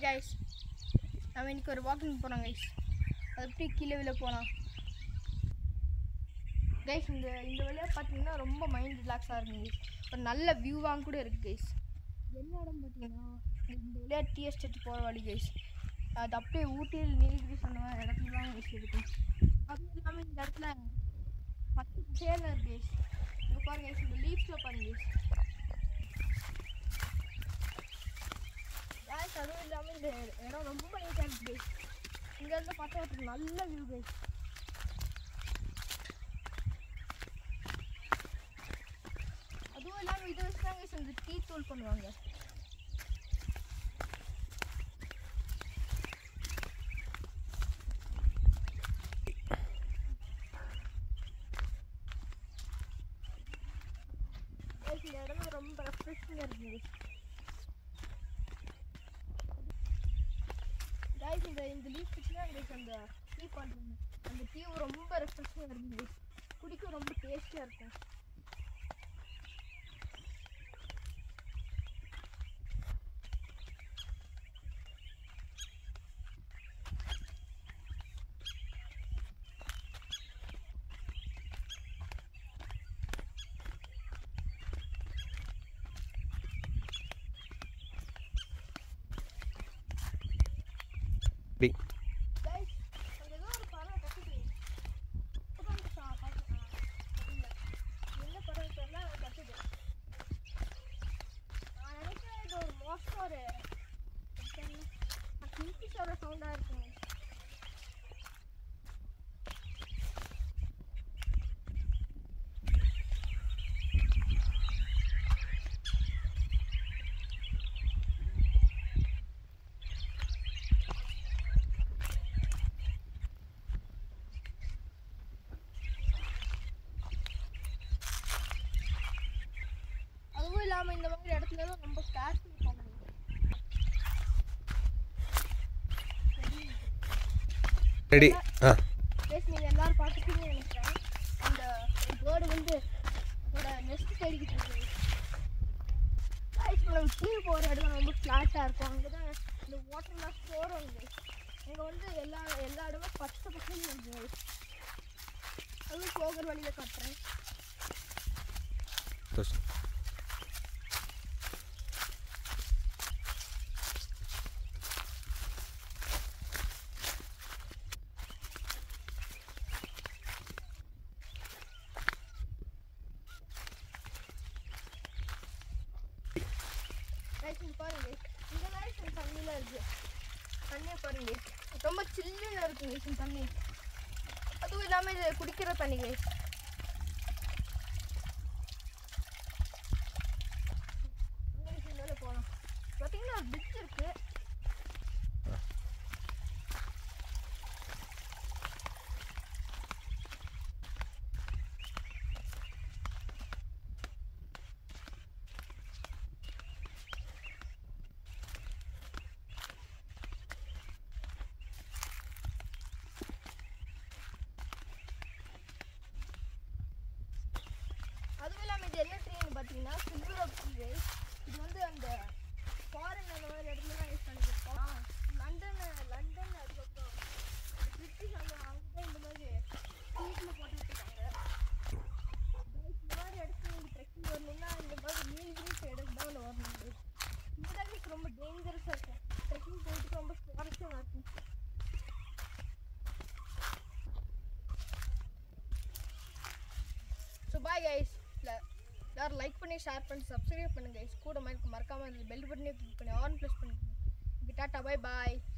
Hi guys நம்ம இன்னைக்கு ஒரு வாக்கிங் போகிறோம் கைஸ் அது எப்படி கீழே விழ போகலாம் கைஸ் இந்த இந்த வழியாக பார்த்தீங்கன்னா ரொம்ப மைண்ட் ரிலாக்ஸாக இருக்கும் கைஸ் ஒரு நல்ல வியூவாக கூட இருக்குது கைஸ் என்ன இடம் பார்த்தீங்கன்னா இந்த வழியாக டீ எஸ்டேட் போகிற வழி கைஸ் அது அப்படியே ஊட்டியில் நீலகிரிஸ் அந்த மாதிரி இடத்துல தான் கைஸ் இருக்கும் அதுவும் இல்லாமல் இந்த இடத்துல பத்து சேரில் இருக்கு கைஸ் இங்கே பாருங்க கைஸ் இந்த லீவ்ஸில் பாருங்க கைஸ் guys அதுவும் இல்லாமல் இந்த இடம் ரொம்ப நீட்டாக இருக்கு கைஸ் இங்கேருந்து பார்த்தா ஒரு நல்ல வியூ கைஸ் அதுவும் இல்லாமல் இதை வச்சு தான் கைஸ் இந்த டீ தூள் பண்ணுவாங்க Guys, இந்த இடம் ரொம்ப ரெஃப்ரெஷிங்காக இருக்குது கைஸ் இந்த இந்த லீஃப் பிடிச்சினா கைஸ் அந்த டீ பண்ணுறோம் அந்த டீ ரொம்ப ரெஃப்ரெஷிங்காக இருக்கும் கைஸ் குடிக்க ரொம்ப டேஸ்டியாக இருக்கும் அப்படி கைஸ் அங்கே ஏதோ ஒரு பறவை கத்துது இப்பதான் சா- பாத்து- ஆ, கத்துங்க. என்ன பறவை தெரியல அது கத்துது நான் நினைக்கிறேன் இது ஒரு மோஸ்ட் ஒரு கிங்கிஷோட சவுண்டாக இருக்கும் அதுவும் இல்லாமல் இந்த மாதிரி இடத்துல தான் ரொம்ப கேர்ஃபுல் பண்ணணும் ரெடி ஆ பேஸ் நீங்கள் எல்லாரும் பார்த்துட்டீங்கன்னு நினைக்கிறேன் அந்த பேர்டு வந்து அதோட நெஸ்ட் தேடிக்கிட்டு இருக்குது இப்போ நம்ம கீழே போகிற இடம் ரொம்ப ஃப்ளாட்டாக இருக்கும் அங்கே தான் இந்த வாட்டர்லாம் ஸ்டோர் ஆகுது அங்கே வந்து எல்லா எல்லா இடமும் பச்சை பசங்க இருக்குது அதுவும் போகிற வழியில் கட்டுறேன் சந்தோஷம். ரைட் இங்க பாருங்க இந்த லைட் இந்த தண்ணியில் இருக்கு தண்ணியை பாருங்க ரொம்ப சில்லுன்னு இருக்குங்க இந்த தண்ணி அதுவும் இல்லாமல் இது குடிக்கிற தண்ணி guys. இங்க இருந்து மேலே போகலாம் பார்த்தீங்கன்னா ஒரு பிரிட்ஜ் இருக்கு அதுவும் இல்லாமல் இது என்ன ட்ரீன்னு பார்த்தீங்கன்னா சில்வர் ஆஃப் ட்ரீ இது வந்து அந்த ஃபாரின் அந்த மாதிரி இடத்துலலாம் யூஸ் பண்ணிருக்கோம் லண்டன் லண்டன் அதுக்கப்புறம் பிரிட்டிஷ் அந்த அங்கே இந்த மாதிரி ஸ்ட்ரீட்டில் போட்டு வச்சுருக்காங்க இந்த மாதிரி இடத்துல நீங்கள் ட்ரெக்கிங் வரணும்னா இந்த மாதிரி நீலகிரி சைடுக்கு தான் வரணும் guys. இந்த இடத்துக்கு ரொம்ப டேஞ்சரஸாக இருக்கும் ட்ரெக்கிங் போயிட்டு ரொம்ப சுவாரஸ்யமாக இருக்கும் ஸோ பாய் கைஸ் எல்லாரும் லைக் பண்ணி ஷேர் பண்ணி சப்ஸ்கிரைப் பண்ணுங்க கைஸ் கூட மறக்க மறக்காமல் பெல் பட்டனே கிளிக் பண்ணி ஆன் ப்ளஸ் பண்ணிக்கோங்க டாட்டா பாய் பாய்